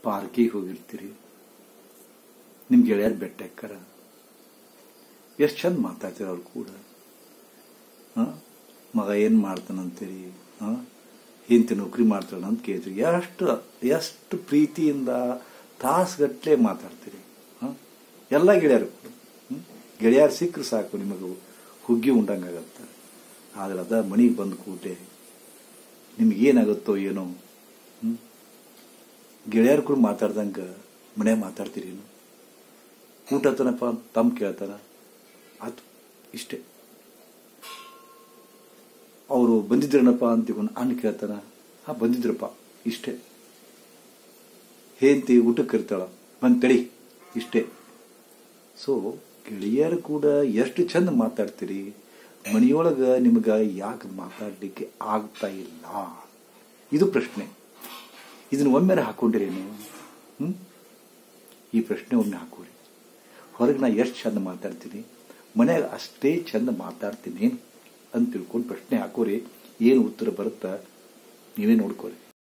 ಪಾರ್ಕಿಗೆ ಹೋಗಿರ್ತೀರಿ ನಿಮ್ ಗೆಳೆಯರ್ ಬೆಟ್ಟ ಎಕ್ಕರ ಎಷ್ಟು ಚಂದ ಮಾತಾಡ್ತೀರ ಅವ್ರು ಕೂಡ ಆ? ಮಗ ಏನ್ ಮಾಡ್ತಾನಂತೀರಿ ಆ? ಹೆಂಡತಿ ನೌಕರಿ ಮಾಡ್ತಾಳ ಅಂತ ಕೇಳ್ತೀರಿ ಎಷ್ಟು ಎಷ್ಟು ಪ್ರೀತಿಯಿಂದ ತಾಸುಗಟ್ಲೆ ಮಾತಾಡ್ತೀರಿ ಆ? ಎಲ್ಲ ಗೆಳೆಯರು ಕೂಡ ಹ್ಮ್? ಗೆಳೆಯರು ಸಿಕ್ಕರು ಸಾಕು ನಿಮಗೆ ಹುಗ್ಗಿ ಉಂಡಂಗಾಗತ್ತ ಆದ್ರೆ ಅದ ಮನೆಗೆ ಬಂದ ಕೂಟೆ ನಿಮ್ಗೇನಾಗುತ್ತೋ ಏನೋ ಹ್ಮ್? ಗೆಳೆಯರು ಕೂಡ ಮಾತಾಡ್ದಂಗ ಮನೆ ಮಾತಾಡ್ತೀರಿ ಏನು ಊಟ ತನಪ್ಪ ತಮ್ಮ ಕೇಳ್ತಾರ ಆತು ಇಷ್ಟೇ ಅವರು ಬಂದಿದ್ರೇನಪ್ಪ ಅಂತ ತಿಳ್ಕೊಂಡು ಅಣ್ಣ ಕೇಳ್ತಾನ ಹಾ ಬಂದಿದ್ರಪ್ಪ ಇಷ್ಟೇ ಹೇಂತಿ ಊಟಕ್ಕೆ ಕರಿತಾಳ ಬಂದ್ ತಡಿ ಇಷ್ಟೇ ಸೊ ಗೆಳೆಯರು ಕೂಡ ಎಷ್ಟು ಚಂದ ಮಾತಾಡ್ತೀರಿ ಮನೆಯೊಳಗ ನಿಮ್ಗ ಯಾಕೆ ಮಾತಾಡ್ಲಿಕ್ಕೆ ಆಗ್ತಾ ಇಲ್ಲ ಇದು ಪ್ರಶ್ನೆ ಇದನ್ನ ಒಮ್ಮೆ ಹಾಕೊಂಡಿರಿ ನೀವು ಹ್ಮ್ ಈ ಪ್ರಶ್ನೆ ಒಮ್ಮೆ ಹಾಕೋರಿ ಹೊರಗೆ ನಾ ಎಷ್ಟು ಚಂದ ಮಾತಾಡ್ತೀನಿ ಮನ್ಯಾಗ ಅಷ್ಟೇ ಚಂದ ಮಾತಾಡ್ತೀನಿ ಅಂತ ತಿಳ್ಕೊಂಡು ಪ್ರಶ್ನೆ ಹಾಕೋರಿ ಏನು ಉತ್ತರ ಬರುತ್ತಾ ನೀವೇ ನೋಡ್ಕೋರಿ